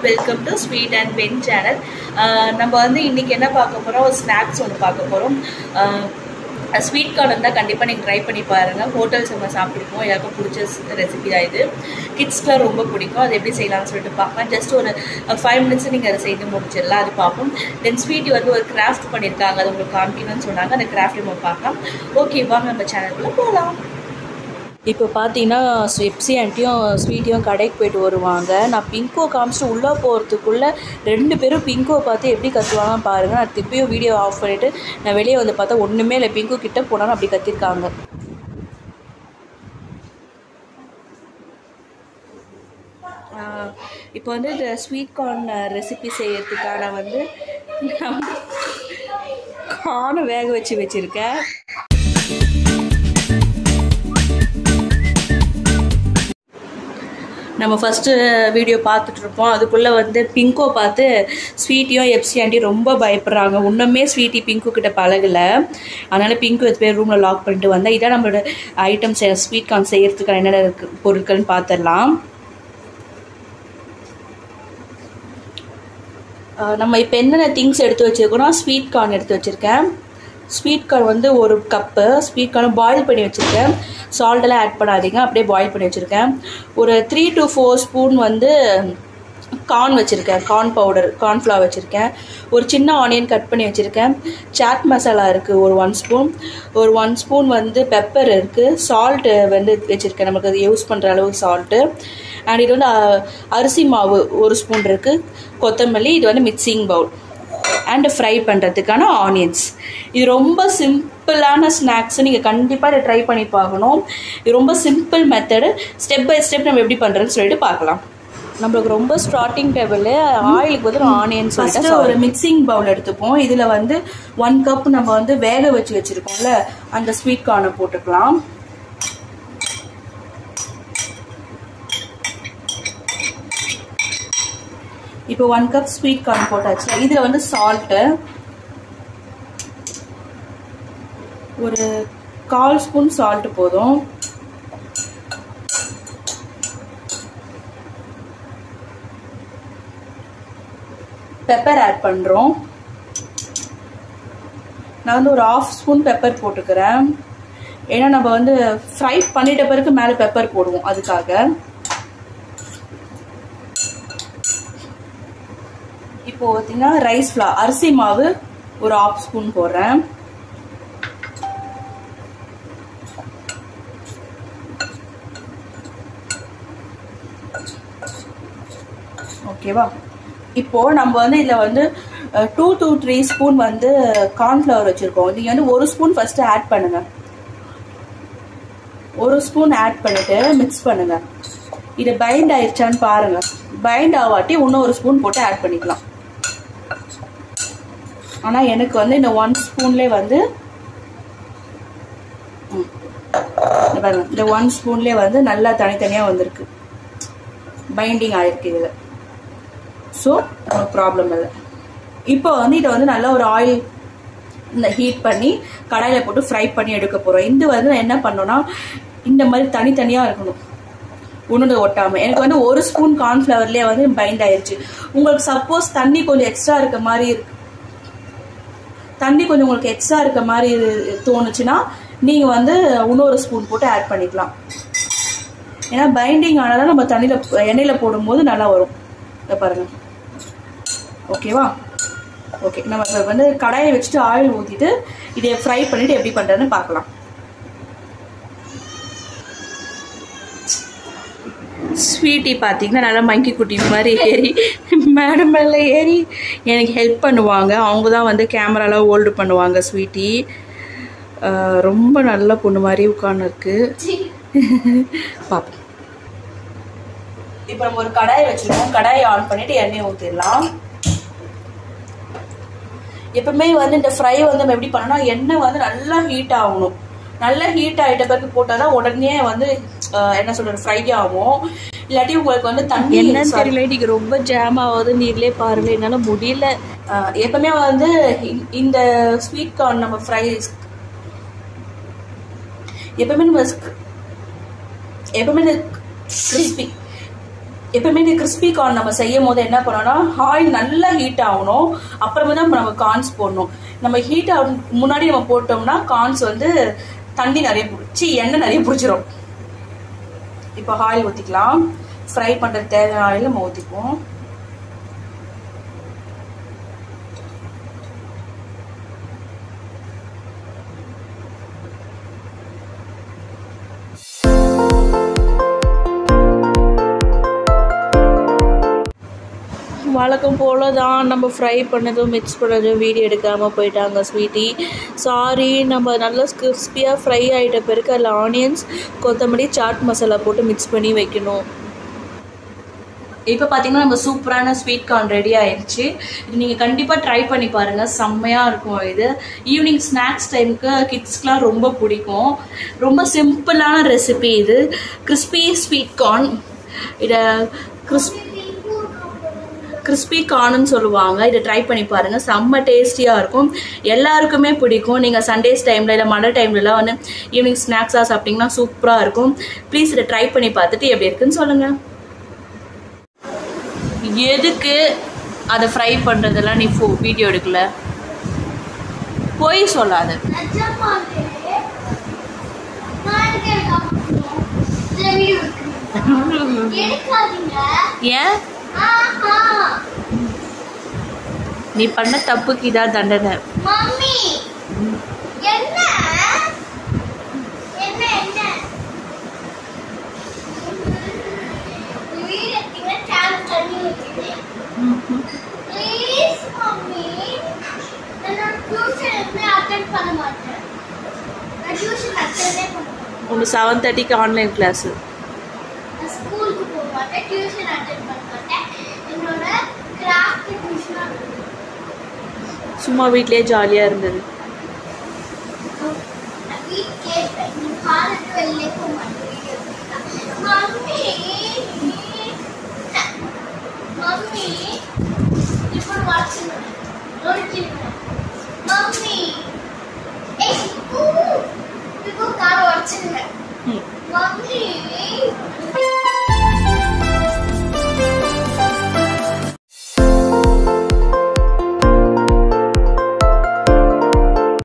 Welcome to sweet and when channel நம்ம வந்து இன்றைக்கி என்ன பார்க்க போகிறோம் ஒரு ஸ்நாக்ஸ் ஒன்று பார்க்க போகிறோம் ஸ்வீட் கார்ன் இருந்தால் கண்டிப்பாக நீங்கள் ட்ரை பண்ணி பாருங்கள் ஹோட்டல்ஸ் நம்ம சாப்பிட்ருக்கோம் எல்லாருக்கும் பிடிச்ச ரெசிபி தான் இது கிட்ஸ்க்குலாம் ரொம்ப பிடிக்கும் அது எப்படி செய்யலாம்னு சொல்லிட்டு பார்க்கலாம் ஜஸ்ட் ஒரு ஃபைவ் மினிட்ஸ் நீங்கள் அதை செய்து முடிச்சிடலாம் அது பார்ப்போம் தென் ஸ்வீட் வந்து ஒரு கிராஃப்ட் பண்ணியிருக்காங்க அது உங்களுக்கு காமிக்கணும்னு சொன்னாங்க அந்த கிராஃப்ட் நம்ம பார்க்கலாம் ஓகே வாங்க நம்ம சேனலுக்குள்ளே போகலாம் இப்போ பார்த்தீங்கன்னா ஸ்வெப்சி ஆண்டியும் ஸ்வீட்டியும் கடைக்கு போயிட்டு வருவாங்க நான் பிங்கோ காமிச்சிட்டு உள்ளே போகிறதுக்குள்ளே ரெண்டு பேரும் பிங்கோ பார்த்து எப்படி கற்றுவாங்க பாருங்கள் நான் திருப்பியும் வீடியோ ஆஃப் பண்ணிவிட்டு நான் வெளியே வந்து பார்த்தா ஒன்றுமே இல்லை பிங்கோ கிட்ட போனாலும் அப்படி கத்திருக்காங்க இப்போ வந்து இந்த ஸ்வீட் கார்ன் ரெசிபி செய்யறதுக்கான வந்து கார்னை வேக வச்சு வச்சுருக்கேன் நம்ம ஃபஸ்ட்டு வீடியோ பார்த்துட்ருப்போம் அதுக்குள்ளே வந்து பிங்கோ பார்த்து ஸ்வீட்டியும் எப்சி ஆண்டி ரொம்ப பயப்படுறாங்க இன்னுமே ஸ்வீட்டி பிங்கு கிட்ட பழகலை அதனால் பிங்கு எடுத்து போய் ரூமில் லாக் பண்ணிட்டு வந்தேன் இதான் நம்மளோட ஐட்டம்ஸ் ஸ்வீட் கார்ன் செய்கிறதுக்கான என்னென்ன இருக்கு பொருட்கள்னு பார்த்துடலாம் நம்ம இப்போ என்னென்ன திங்ஸ் எடுத்து வச்சுருக்கோம்னா ஸ்வீட் கார்ன் எடுத்து வச்சுருக்கேன் ஸ்வீட் கார்ன் வந்து ஒரு கப்பு ஸ்வீட் கார்ன் பாயில் பண்ணி வச்சுருக்கேன் சால்ட்டெல்லாம் ஆட் பண்ணாதீங்க அப்படியே பாயில் பண்ணி வச்சுருக்கேன் ஒரு த்ரீ டு ஃபோர் ஸ்பூன் வந்து கார்ன் வச்சுருக்கேன் கார்ன் பவுடர் கார்ன்ஃப்ளவர் வச்சுருக்கேன் ஒரு சின்ன ஆனியன் கட் பண்ணி வச்சுருக்கேன் சாட் மசாலா இருக்குது ஒரு ஒன் ஸ்பூன் ஒரு ஒன் ஸ்பூன் வந்து பெப்பர் இருக்குது சால்ட்டு வந்து வச்சுருக்கேன் நமக்கு அது யூஸ் பண்ணுற அளவுக்கு சால்ட்டு அண்ட் இது வந்து அரிசி மாவு ஒரு ஸ்பூன் இருக்குது கொத்தமல்லி இது வந்து மிக்சிங் பவுல் அண்டு ஃப்ரை பண்ணுறதுக்கான ஆனியன்ஸ் இது ரொம்ப சிம்பிளான ஸ்நாக்ஸ் நீங்கள் கண்டிப்பாக இதை ட்ரை பண்ணி பார்க்கணும் இது ரொம்ப simple method step by step நம்ம எப்படி பண்ணுறதுன்னு சொல்லிட்டு பார்க்கலாம் நம்மளுக்கு ரொம்ப ஸ்டார்டிங் டேபிள் ஆயிலுக்கு வந்து ஆனியன்ஸ் ஃபஸ்ட்டு ஒரு மிக்சிங் பவுல் எடுத்துப்போம் இதில் வந்து ஒன் கப் நம்ம வந்து வேக வச்சு வச்சுருக்கோம்ல அந்த ஸ்வீட் கார்னை போட்டுக்கலாம் இப்போ ஒன் கப் ஸ்வீட் கார்ன் போட்டாச்சு இதில் வந்து சால்ட்டு ஒரு கால் ஸ்பூன் சால்ட் போதும் பெப்பர் ஆட் பண்ணுறோம் நான் வந்து ஒரு ஆஃப் ஸ்பூன் பெப்பர் போட்டுக்கிறேன் ஏன்னா நம்ம வந்து ஃப்ரை பண்ணிட்ட பிறகு மேலே பெப்பர் போடுவோம் அதுக்காக இப்போ பார்த்தீங்கன்னா ரைஸ் ஃப்ளா அரிசி மாவு ஒரு ஆஃப் ஸ்பூன் போடுறேன் ஓகேவா இப்போ நம்ம வந்து இதில் வந்து டூ டூ த்ரீ ஸ்பூன் வந்து கார்ன்ஃப்ளவர் வச்சுருக்கோம் நீங்கள் வந்து ஒரு ஸ்பூன் ஃபஸ்ட்டு ஆட் பண்ணுங்க ஒரு ஸ்பூன் ஆட் பண்ணிட்டு மிக்ஸ் பண்ணுங்க இது பைண்ட் ஆயிடுச்சான்னு பாருங்க பைண்ட் ஆகாட்டி இன்னும் ஒரு ஸ்பூன் போட்டு ஆட் பண்ணிக்கலாம் ஆனால் எனக்கு வந்து இந்த ஒன் ஸ்பூன்லேயே வந்து பாருங்க இந்த ஒன் ஸ்பூன்லேயே வந்து நல்லா தனித்தனியாக வந்திருக்கு பைண்டிங் ஆயிருக்கு இதில் ஸோ நமக்கு ப்ராப்ளம் இல்லை இப்போ வந்து இதை வந்து நல்லா ஒரு ஆயில் இந்த ஹீட் பண்ணி கடாயில் போட்டு ஃப்ரை பண்ணி எடுக்க போகிறோம் இது வந்து நான் என்ன பண்ணோன்னா இந்த மாதிரி தனித்தனியாக இருக்கணும் ஒன்று ஒட்டாமல் எனக்கு வந்து ஒரு ஸ்பூன் கார்ன்ஃப்ளவர்லேயே வந்து பைண்ட் ஆயிடுச்சு உங்களுக்கு சப்போஸ் தண்ணி கொஞ்சம் எக்ஸ்ட்ரா இருக்க மாதிரி இருக்கு தண்ணி கொஞ்சம் உங்களுக்கு எக்ஸ்ட்ரா இருக்க மாதிரி தோணுச்சுன்னா நீங்கள் வந்து இன்னொரு ஸ்பூன் போட்டு ஆட் பண்ணிக்கலாம் ஏன்னா பைண்டிங் ஆனாதான் நம்ம தண்ணியில் எண்ணெயில் போடும்போது நல்லா வரும் இதை பாருங்கள் ஓகேவா ஓகே நம்ம இப்போ வந்து கடாயை வச்சுட்டு ஆயில் ஊற்றிட்டு இதை ஃப்ரை பண்ணிவிட்டு எப்படி பண்ணுறதுன்னு பார்க்கலாம் ஸ்வீட்டி பார்த்தீங்கன்னா நல்லா மங்கி குட்டி மாதிரி ஏறி மேடம் மேலே ஏறி எனக்கு ஹெல்ப் பண்ணுவாங்க அவங்க தான் வந்து கேமராலாம் ஹோல்டு பண்ணுவாங்க ஸ்வீட்டி ரொம்ப நல்ல பொண்ணு மாதிரி உட்காந்துருக்கு பார்ப்போம் இப்போ நம்ம ஒரு கடாயை வச்சுருக்கோம் கடாயை ஆன் பண்ணிவிட்டு எண்ணெயை ஊற்றிடலாம் எப்பவுமே வந்து இந்த ஃப்ரை வந்து நம்ம எப்படி பண்ணோம்னா எண்ணெய் வந்து நல்லா ஹீட் ஆகணும் நல்லா ஹீட் ஆகிட்ட பிறகு போட்டால் தான் உடனே வந்து என்ன சொல்கிறது ஃப்ரை ஆகும் இல்லாட்டி உங்களுக்கு வந்து தண்ணி என்னன்னு தெரியல இன்னைக்கு ரொம்ப ஜாம் ஆகுது நீங்களே பாருங்க என்னால முடியல எப்பவுமே வந்து இந்த ஸ்வீட் கார்ன் நம்ம ஃப்ரை எப்பவுமே நம்ம எப்பவுமே கிறிஸ்பி எப்பவுமே இந்த கிறிஸ்பி கார்ன் நம்ம செய்யும் போது என்ன பண்ணோம்னா ஆயில் நல்லா ஹீட் ஆகணும் அப்புறமா தான் நம்ம கார்ன்ஸ் போடணும் நம்ம ஹீட் ஆக முன்னாடி நம்ம போட்டோம்னா கார்ன்ஸ் வந்து தண்ணி நிறைய பிடிச்சி எண்ணெய் நிறைய பிடிச்சிரும் இப்போ ஆயில் ஊற்றிக்கலாம் ஃப்ரை பண்ணுறது தேவையான ஆயில் நம்ம ஊற்றிக்குவோம் வழக்கம் போல தான் நம்ம ஃப்ரை பண்ணதும் மிக்ஸ் பண்ணதும் வீடியோ எடுக்காமல் போயிட்டாங்க ஸ்வீட்டி சாரி நம்ம நல்லா கிறிஸ்பியாக ஃப்ரை ஆகிட்ட பிறகு அதில் ஆனியன்ஸ் கொத்தமல்லி சாட் மசாலா போட்டு மிக்ஸ் பண்ணி வைக்கணும் இப்போ பார்த்தீங்கன்னா நம்ம சூப்பரான ஸ்வீட் கார்ன் ரெடி ஆயிடுச்சு இது நீங்கள் கண்டிப்பாக ட்ரை பண்ணி பாருங்கள் செம்மையாக இருக்கும் இது ஈவினிங் ஸ்நாக்ஸ் டைமுக்கு கிட்ஸ்க்குலாம் ரொம்ப பிடிக்கும் ரொம்ப சிம்பிளான ரெசிபி இது கிறிஸ்பி ஸ்வீட் கார்ன் இதை கிறிஸ்ப் கிறிஸ்பி கார்னுன்னு சொல்லுவாங்க இதை ட்ரை பண்ணி பாருங்கள் செம்ம டேஸ்டியாக இருக்கும் எல்லாருக்குமே பிடிக்கும் நீங்கள் சண்டேஸ் டைமில் இல்லை மழை டைம்லலாம் வந்து ஈவினிங் ஸ்நாக்ஸாக சாப்பிட்டிங்கன்னா சூப்பராக இருக்கும் ப்ளீஸ் இதை ட்ரை பண்ணி பார்த்துட்டு எப்படி இருக்குன்னு சொல்லுங்கள் எதுக்கு அதை ஃப்ரை பண்ணுறதெல்லாம் நீ ஃபோ வீடியோ எடுக்கல போய் சொல்லாத நிஜமாவே நான் எனக்கு இந்த வீடியோ இருக்கு. எடுக்காதீங்க ஏன் ஆஹா நீ பண்ண தப்புக்கு இதான் தண்டனை மம்மி என்ன என்ன என்ன வீடு எடுத்தீங்கன்னா டேப் தண்ணி ஊற்றினேன் ப்ளீஸ் மம்மி என்னோட டியூஷன் எதுவுமே அட்டென்ட் பண்ண மாட்டேன் நான் டியூஷன் அட்டெண்டே பண்ண மாட்டேன் ஒன்று செவன் தேர்ட்டிக்கு ஆன்லைன் கிளாஸு நான் ஸ்கூலுக்கு போக மாட்டேன் டியூஷன் அட்டென்ட் பண்ண மாட்டேன் என்னோட கிராஃப்ட் டியூஷன் சும்மா வீட்லயே ஜாலியாக இருந்தது நான் வீட்டுக்கே இருப்பேன் நீ காலேஜ் வெளிலே போக மாட்டேன் வீடியோ மம்மி மம்மி ఇప్పుడు వచ్చింది దొరికింది మమ్మీ ఎక్కువ ఇప్పుడు కారు వచ్చింది ம் మమ్మీ